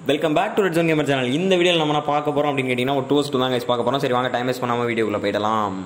Welcome back to red zone gamer channel இந்த வீடியோவில் நம்ம என்ன பார்க்க போகிறோம் அப்படின்னு கேட்டிங்கன்னா ஒரு டூஸ்ட் தான் guys பார்க்க போகிறோம் சரி வாங்க டைம் வேஸ்ட் பண்ணாமல் வீடியோக்குள்ளே போயிடலாம்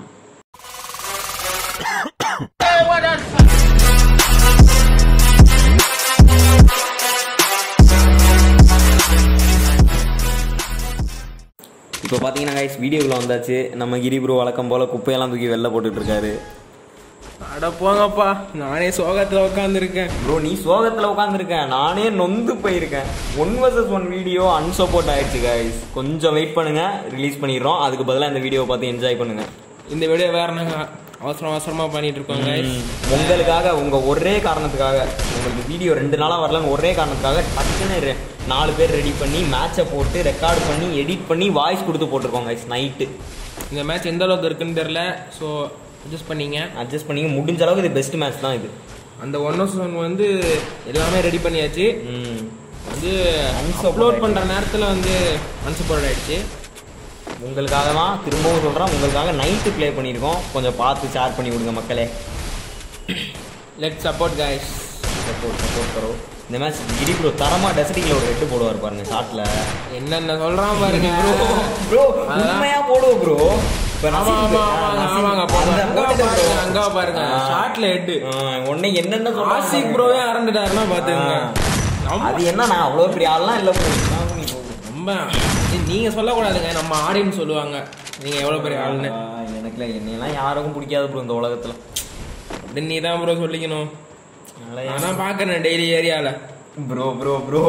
இப்போ பார்த்தீங்கன்னா கைஸ் வீடியோக்குள்ள வந்தாச்சு நம்ம கிரி ப்ரோ வழக்கம் போல் குப்பையெல்லாம் தூக்கி வெளில போட்டுட்டு இருக்காரு அட போங்கப்பா நானே சோகத்துல உட்காந்துருக்கேன் ப்ரோ நீ சோகத்தில் உட்காந்துருக்கேன் நானே நொந்து போயிருக்கேன் one versus one video unsupport ஆயிடுச்சு கைஸ் கொஞ்சம் வெயிட் பண்ணுங்க ரிலீஸ் பண்ணிடுறோம் அதுக்கு பதிலாக இந்த வீடியோவை பார்த்து என்ஜாய் பண்ணுங்க இந்த வீடியோ வேற நாங்க அவசரம் அவசரமா பண்ணிட்டு இருக்கோம் guys. உங்களுக்காக உங்க ஒரே காரணத்துக்காக உங்களுக்கு வீடியோ ரெண்டு நாளா வரலன்னு ஒரே காரணத்துக்காக டக்குன்னு ரெ- நாலு பேர் ரெடி பண்ணி மேட்சை போட்டு ரெக்கார்ட் பண்ணி எடிட் பண்ணி வாய்ஸ் கொடுத்து போட்டிருக்கோம் கைஸ் நைட்டு இந்த மேட்ச் எந்த அளவுக்கு இருக்குன்னு தெரியல ஸோ அட்ஜஸ்ட் பண்ணீங்க அட்ஜஸ்ட் பண்ணி முடிஞ்ச அளவுக்கு இது பெஸ்ட் மேட்ச் தான் இது அந்த ஒன் ஹவர்ஸ் ஒன் வந்து எல்லாமே ரெடி பண்ணியாச்சு ம். வந்து Unsupported அப்லோட் பண்ற நேரத்துல வந்து அன்சப்போர்ட் ஆயிடுச்சு உங்களுக்காக தான் திரும்பவும் சொல்றேன் உங்களுக்காக நைட்டு ப்ளே பண்ணியிருக்கோம் கொஞ்சம் பார்த்து ஷேர் பண்ணி விடுங்க மக்களே let support guys support support கரோ இந்த மேட்ச் கிரி ப்ரோ தரமா டெசர்ட்டிங்கில் ஒரு ரெட்டு போடுவார் பாருங்க ஷார்ட்ல என்னென்ன சொல்றான் பாருங்க ப்ரோ ப்ரோ அதான். உண்மையா போடுவோம் ப்ரோ ஆமா ஆமா ஆமா ஆமாங்க போடுங்க. அங்க பாருங்க அங்க பாருங்க ஷார்ட்ல ஹெட் உன்னை என்னென்ன ஆசிக் சொல்றாங்க ப்ரோவே இறந்துட்டாருன்னா பாத்துங்க நம்ம அது என்ன நான் அவ்வளவு பெரிய ஆள்லாம் இல்ல bro. ரொம்ப ஏய், நீங்க சொல்லக்கூடாதுங்க நம்ம ஆடியன்ஸ் சொல்லுவாங்க நீங்க எவ்வளவு பெரிய ஆளுன்னு ஆ, எனக்குல என்னையெல்லாம் யாருக்கும் பிடிக்காது ப்ரோ இந்த உலகத்துல அப்படி நீ தான் ப்ரோ சொல்லிக்கணும் நான் பாக்குறேன் டெய்லி ஏரியால ப்ரோ ப்ரோ ப்ரோ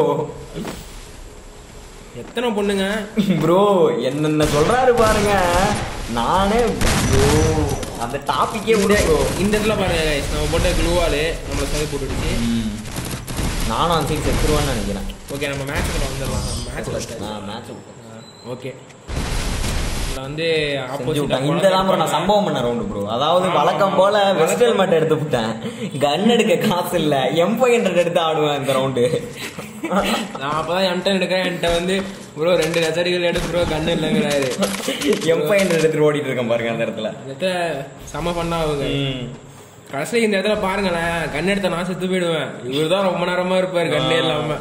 எத்தனை பொண்ணுங்க ப்ரோ என்னென்ன சொல்றாரு பாருங்க நானே ப்ரோ அந்த டாபிக்கே விட ப்ரோ இந்த இடத்துல பாருங்க guys, நம்ம போட்ட க்ளூவாலு நம்மள சொல்லி போட்டுடுச்சு நானும் அந்த சைடு செத்துருவான்னு நினைக்கிறேன் ஓகே நம்ம மேட்ச்சுக்குள்ள வந்துடலாம் மேட்ச்ல நான் மேட்ச் ஓகே இதுல வந்து செஞ்சு விட்டாங்க ஆப்போசிட் இந்த தான் bro நான் சம்பவம் பண்ண ரவுண்டு ப்ரோ அதாவது வழக்கம் போல வெஸ்டல் மட்டும் எடுத்து விட்டேன் கன் எடுக்க காசு இல்ல எம் ஃபைவ் ஹண்ட்ரட் எடுத்து ஆடுவேன் இந்த ரவுண்டு நான் அப்பதான் என்கிட்ட எடுக்கிறேன் என்கிட்ட வந்து ப்ரோ ரெண்டு நெசரிகள் எடுத்து ப்ரோ கண்ணு இல்லைங்கிறாரு எம் ஃபைவ் ஹண்ட்ரட் எடுத்துட்டு ஓடிட்டு இருக்கேன் பாருங்க அந்த இடத்துல அந்த இடத்துல செம பண்ணா அவங்க கடைசியில் இந்த இடத்துல பாருங்களேன் கண் எடுத்த நான் செத்து போயிடுவேன் இவர் தான் ரொம்ப நேரமா இருப்பாரு கண்ணே இல்லாம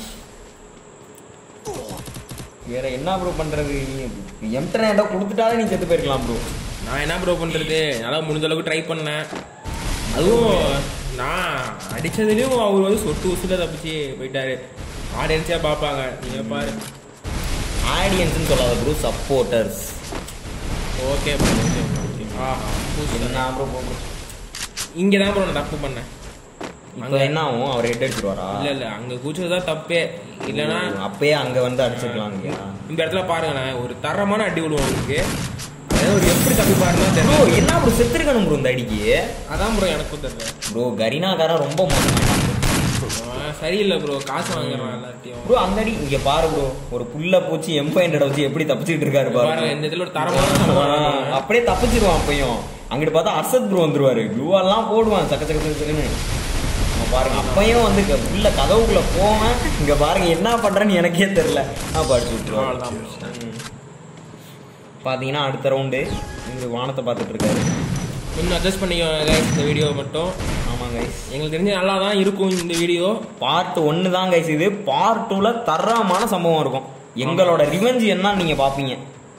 வேற என்ன ப்ரோ பண்றது நீ எம்டன் ஏதோ கொடுத்துட்டாலே நீ செத்து போயிருக்கலாம் ப்ரோ நான் என்ன ப்ரோ பண்றது நல்லா முடிஞ்ச அளவுக்கு ட்ரை பண்ணேன் அதுவும் நான் அடிச்சதுலயும் அவர் வந்து சொட்டு உசுல தப்பிச்சு போயிட்டாரு ஆடியன்ஸா பார்ப்பாங்க நீங்க பாரு ஆடியன்ஸ்னு சொல்லாத bro supporters okay bro okay okay ஆஹா என்ன ப்ரோ ப்ரோ இங்க தான் ப்ரோ நான் தப்பு பண்ணேன் இப்போ என்ன ஆகும் அவர் ஹெட் அடிச்சிருவாரா இல்ல இல்ல அங்க கூச்சது தான் தப்பே இல்லைன்னா அப்பயே அங்க வந்து அடிச்சிருக்கலாம் இல்லையா இந்த இடத்துல பாருங்களேன் ஒரு தரமான அடி விடுவோம் அவருக்கு அதாவது ஒரு எப்படி தப்பி பாருன்னா ப்ரோ தெரியல என்ன ப்ரோ செத்துருக்கணும் ப்ரோ இந்த அடிக்கு அதான் ப்ரோ எனக்கும் தெரியல ப்ரோ கரீனாக்காரன் ரொம்ப மோசம் அவன் சரியில்லை ப்ரோ காசு வாங்குறான் எல்லாத்தையும் ப்ரோ அந்த அடி இங்க பாரு ப்ரோ ஒரு புல்ல பூச்சி எம் ஃபைவ் ஹண்ட்ரட் வச்சு எப்படி தப்பிச்சுட்டு இருக்காரு பாருங்க பாருங்க இந்த இதுல ஒரு தரமான சம்பவம் அப்படியே தப்பிச்சிருவான் அப்பயும் அங்கிட்டு பார்த்தா அர்ஷத் ப்ரோ வந்துருவாரு க்ளூவெல்லாம் போடுவான் சக்க சக்க சக்க சக்கன்னு அவன் பாருங்க அப்பயும் வந்து க- உள்ள கதவுக்குள்ள போவேன் இங்க பாருங்க என்ன பண்றேன்னு எனக்கே தெரியல நான் படிச்சு விட்டுருவான் அவ்வளவுதான் முடிச்சிட்டேன். பாத்தீங்கன்னா அடுத்த ரவுண்டு இங்க வானத்தை பார்த்துட்டு இருக்காரு இன்னும் அட்ஜஸ்ட் பண்ணிக்கோங்க guys இந்த வீடியோ மட்டும் ஆமா கைஸ் எங்களுக்கு தெரிஞ்சு நல்லா தான் இருக்கும் இந்த வீடியோ பார்ட் ஒன்னு தான் கைஸ் இது பார்ட் டூல தரமான சம்பவம் இருக்கும் எங்களோட ரிவெஞ்ச் என்ன நீங்க பாப்பீங்க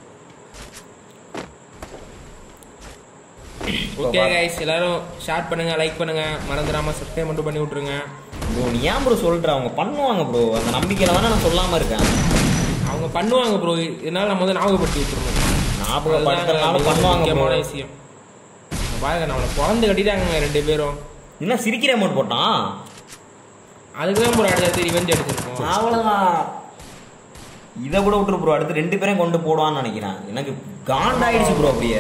ஓகே கைஸ் எல்லாரும் ஷேர் பண்ணுங்க லைக் பண்ணுங்க மறந்துடாம சப்ஸ்கிரைப் மட்டும் பண்ணி விட்டுருங்க ப்ரோ நீ ஏன் ப்ரோ சொல்ற அவங்க பண்ணுவாங்க ப்ரோ அந்த நம்பிக்கையில தானே நான் சொல்லாம இருக்கேன் அவங்க பண்ணுவாங்க ப்ரோ இதனால நம்ம வந்து ஞாபகப்படுத்தி விட்டுருணும் ஞாபகப்படுத்துறதுனால அதுதான் பண்ணுவாங்க ப்ரோ முக்கியமான விஷயம் பாருங்க நம்மளை பிறந்து கட்டிட்டாங்க ரெண்டு பேரும் என்ன சிரிக்கிற அமௌண்ட் போட்டான் அதுக்கு தான் ப்ரோ அடுத்த ரிவெஞ்ச் எடுத்திருக்கோம் அவ்வளவுதான் இதை கூட விட்டுரு ப்ரோ அடுத்து ரெண்டு பேரையும் கொண்டு போடுவான்னு நினைக்கிறேன் எனக்கு காண்டாயிடுச்சு ப்ரோ அப்படியே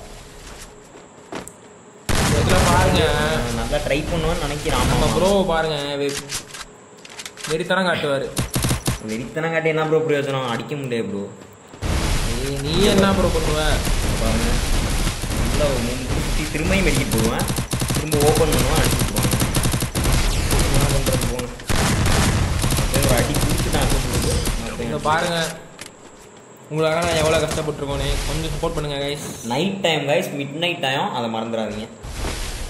இதுல பாருங்க நான் நல்லா ட்ரை பண்ணுவேன்னு நினைக்கிறேன் நம்ம ஆமா ப்ரோ பாருங்க வெ- வெறித்தனம் காட்டுவாரு வெறித்தனம் காட்டி என்ன ப்ரோ பிரயோஜனம் அடிக்க முடியாது ப்ரோ நீ நீ என்ன ப்ரோ பண்ணுவ பாருங்க நல்லா ஒரு மூணு சுற்றி திரும்பியும் மெடிக்கிட்டு போடுவேன் திரும்ப ஓப்பன் பண்ணுவேன் அடிச்சு விட்ருவாங்க என்ன பண்ணுறது போங்க அப்படியே ஒரு அடி கொடுத்துட்டேன் இங்க அடிச்சு பாருங்க உங்களுக்காக நான் எவ்வளோ கஷ்டப்பட்டிருக்கோன்னு கொஞ்சம் சப்போர்ட் பண்ணுங்க guys night time guys midnight time அதை மறந்துடாதீங்க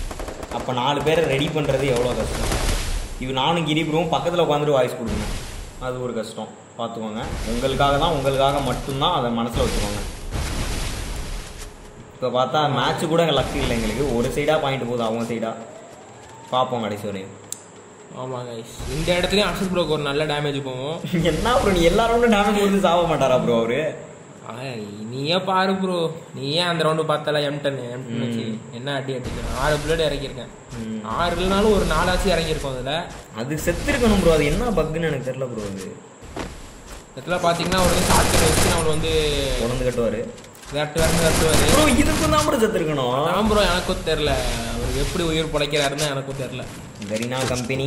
அப்போ நாலு பேரை ரெடி பண்ணுறது எவ்வளோ கஷ்டம் இவ நானும் கிரிபுரும் பக்கத்தில் உட்காந்துட்டு வாய்ஸ் கொடுங்க அது ஒரு கஷ்டம் பார்த்துக்கோங்க உங்களுக்காக தான் உங்களுக்காக மட்டும்தான் அதை மனசில் வச்சுக்கோங்க இப்போ பார்த்தா மேட்ச் கூட லக்கு இல்லை எங்களுக்கு ஒரு சைடாக பாயிண்ட் போகுது அவங்க சைடாக பார்ப்போம் கடைசி வரையும் ஆமாம் கைஸ் இந்த இடத்துலயும் அக்ஷத் ப்ரோக்கு ஒரு நல்ல டேமேஜ் போகும் என்ன ப்ரோ நீ எல்லா ரவுண்டும் டேமேஜ் கொடுத்து சாவ மாட்டாரா ப்ரோ அவரு ஆ, நீயே பாரு ப்ரோ நீயே அந்த ரவுண்டு பார்த்தல எம் டென் எம் டென் வச்சு என்ன அடி அடிச்சேன் ஆறு புல்லட் இறக்கியிருக்கேன் ம். ஆறு இல்லைனாலும் ஒரு நாலாச்சும் இறங்கியிருக்கோம் அதில் அது செத்துருக்கணும் ப்ரோ அது என்ன பக்குன்னு எனக்கு தெரியல ப்ரோ அது இடத்துல பார்த்தீங்கன்னா அவர் வந்து ஷார்ட் வச்சு நம்மளை வந்து உணர்ந்து கட்டுவார் விரட்டு விரட்டு விரட்டுவாரு ப்ரோ இதுக்கும் தான் ப்ரோ செத்துருக்கணும் நான் ப்ரோ எனக்கும் தெரில அவர் எப்படி உயிர் பிழைக்கிறாருன்னு எனக்கும் தெரில கரினா கம்பெனி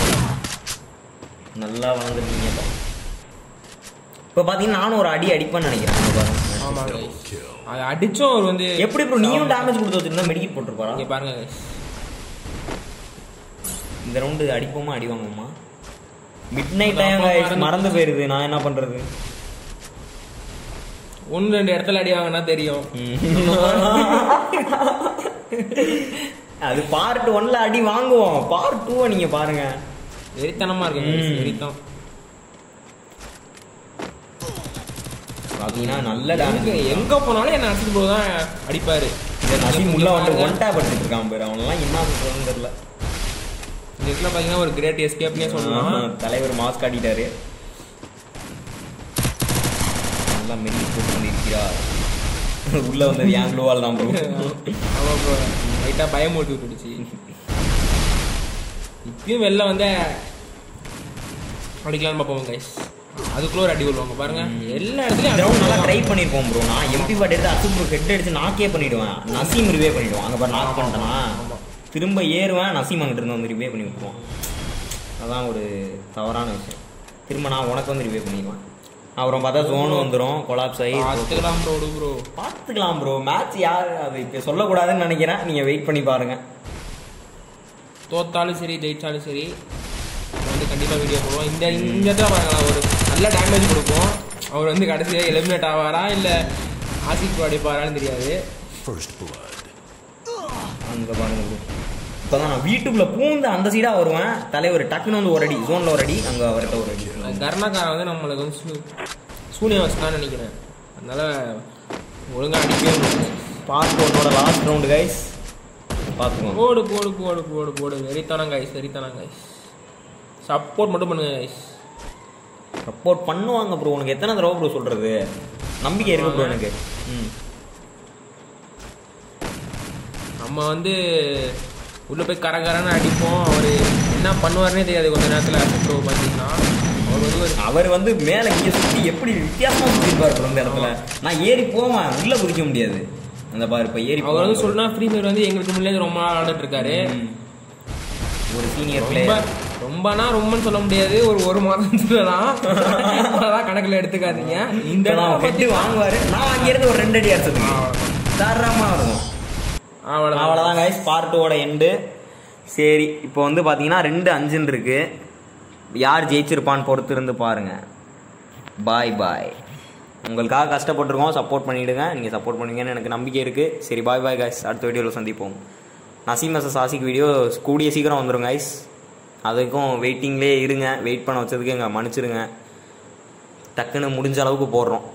நல்லா வளர்ந்துருக்கீங்க இப்போ பார்த்தீங்கன்னா நானும் ஒரு அடி அடிப்பேன்னு நினைக்கிறேன் இங்க பாருங்க. ஆமாம் guys. அது அடிச்சும் அவர் வந்து எப்படி ப்ரோ நீயும் டேமேஜ் கொடுத்து வச்சிருந்தா மெடிக்கெட் போட்டிருப்பாரா இங்கே பாருங்க guys. இந்த ரவுண்டு அடிப்போமா அடி வாங்குவோமா மிட் நைட் டைம் மறந்து போயிருது நான் என்ன பண்றது ஒன்று ரெண்டு இடத்துல அடி வாங்கினா தெரியும் அது பார்ட் ஒன்ல அடி வாங்குவோம் பார்ட் டூவை நீங்க பாருங்க வெறித்தனமா இருக்கு guys, ம். வெறித்தனம் பாத்தீங்கன்னா நல்ல எங்க டேமேஜ் எங்க போனாலும் என்ன அடிச்சு ப்ரோ தான் அடிப்பாரு இந்த நசீம் உள்ள வந்து பாருங்க. ஒன் டேப் அடிச்சிட்டு இருக்கான் பேர் அவனெல்லாம் என்ன பண்றதுன்னு தெரியல இந்த இடத்துல பாத்தீங்கன்னா ஒரு கிரேட் எஸ்கேப்னே சொல்லலாம் ஆஹ், தலைவர் மாஸ்க் காட்டிட்டாரு நல்லா மெல்லி போட்டு இருக்கிறார் உள்ள வந்தது ஏன் க்ளோவால் தான் ப்ரோ ஆமா ப்ரோ லைட்டா பயம் ஓட்டு விட்டுடுச்சு இப்பயும் வெளில வந்து அடிக்கலாம்னு பார்ப்போம் கைஸ் அதுக்குள்ள ஒரு அடி விடுவாங்க பாருங்க எல்லா இடத்துலயும் கிரவுண்ட் நல்லா அடி ட்ரை பண்ணிருப்போம் ப்ரோ நான் எம்பி பாட் எடுத்து அசு ப்ரோ ஹெட் அடிச்சு நாக்கே பண்ணிடுவேன் நசீம் ரிவே பண்ணிடுவான் அங்க பாரு நாக் பண்ணிட்டேனா ஆமா. திரும்ப ஏறுவேன் நசீம் அங்கிட்டு இருந்து வந்து ரிவே பண்ணி விட்டுருவான் அதான் ஒரு தவறான விஷயம் திரும்ப நான் உனக்கு வந்து ரிவே பண்ணிடுவேன் அப்புறம் பார்த்தா ஜோனு வந்துடும் கொலாப்ஸ் ஆகி பார்த்துக்கலாம் ப்ரோ விடு ப்ரோ பார்த்துக்கலாம் ப்ரோ மேட்ச் யார் அது இப்போ சொல்லக்கூடாதுன்னு நினைக்கிறேன் நீங்கள் வெயிட் பண்ணி பாருங்க தோத்தாலும் சரி ஜெயிச்சாலும் சரி நம்ம வந்து கண்டிப்பா வீடியோ போடுவோம் இந்த இந்த இடத்துல பாருங்களா ஒரு நல்ல டேமேஜ் கொடுப்போம் அவர் வந்து கடைசியாக எலிமினேட் ஆவாரா இல்ல ஆசிக் அடிப்பாரான்னு தெரியாது First blood. அங்கே பாருங்க ப்ரோ இப்போ தான் நான் வீட்டுக்குள்ளே பூந்து அந்த சைடாக வருவேன் தலைவர் டக்குன்னு வந்து ஒரு அடி ஜோனில் ஒரு அடி அங்கே அவர்கிட்ட ஒரு அடி கர்ணக்காரன் வந்து நம்மளுக்கு வந்து சூ சூனியம் வச்சுதான் நினைக்கிறேன் அதனால ஒழுங்கா அடிக்கவே முடியாது பார்ட் ஒன்னோட லாஸ்ட் ரவுண்டு கைஸ் பார்த்துக்கோங்க போடு போடு போடு போடு போடு வெறித்தனம் கைஸ் வெறித்தனம் கைஸ் சப்போர்ட் மட்டும் பண்ணுங்க கைஸ் சப்போர்ட் பண்ணுவாங்க ப்ரோ உனக்கு எத்தனை தடவை ப்ரோ சொல்கிறது நம்பிக்கை இருக்கு ப்ரோ எனக்கு ம் நம்ம வந்து உள்ள போய் கரகரன்னு அடிப்போம் அவர் என்ன பண்ணுவாருன்னே தெரியாது கொஞ்ச நேரத்தில் அசப்ரோ பார்த்தீங்கன்னா அவர் வந்து ஒரு அவர் வந்து மேலே இங்கே சுற்றி எப்படி வித்தியாசமாக சுற்றிருப்பார் ப்ரோ இந்த இடத்துல நான் ஏறி போவேன் உள்ளே குதிக்க முடியாது அந்த பாரு இப்போ ஏறி அவர் வந்து போவேன் சொன்னா ஃப்ரீ ஃபயர் வந்து எங்களுக்கு முன்னாடி ரொம்ப நாள் ஆடிட்டு இருக்காரு ம். ஒரு சீனியர் ரொம்ப பிளேயர் ரொம்பனா ரொம்பன்னு சொல்ல முடியாது ஒரு ஒரு மாதம் சொல்லலாம் அதான் கணக்குல எடுத்துக்காதீங்க இந்த இந்த நான் ஹெட்டு வாங்குவாரு நான் அங்கிருந்து ஒரு ரெண்டு அடி அடிச்சதுக்கு தாராளமாக இருக்கும் அவ்வளோதான் அவ்வளோதான் கைஸ் பார்ட்டோட எண்டு சரி இப்போ வந்து பார்த்தீங்கன்னா ரெண்டு அஞ்சுன்னு இருக்கு யார் ஜெயிச்சிருப்பான்னு பொறுத்து இருந்து பாருங்க பாய் பாய் உங்களுக்காக கஷ்டப்பட்டிருக்கோம் சப்போர்ட் பண்ணிவிடுங்க நீங்கள் சப்போர்ட் பண்ணுவீங்கன்னு எனக்கு நம்பிக்கை இருக்குது சரி பாய் பாய் கைஸ் அடுத்த வீடியோவில் சந்திப்போம் நசீம் எஸ் ஆசிக் வீடியோ கூடிய சீக்கிரம் வந்துடும் கைஸ் அதுக்கும் வெயிட்டிங்லேயே இருங்க வெயிட் பண்ண வச்சதுக்கு எங்கள் மன்னிச்சிடுங்க டக்குன்னு முடிஞ்ச அளவுக்கு போடுறோம்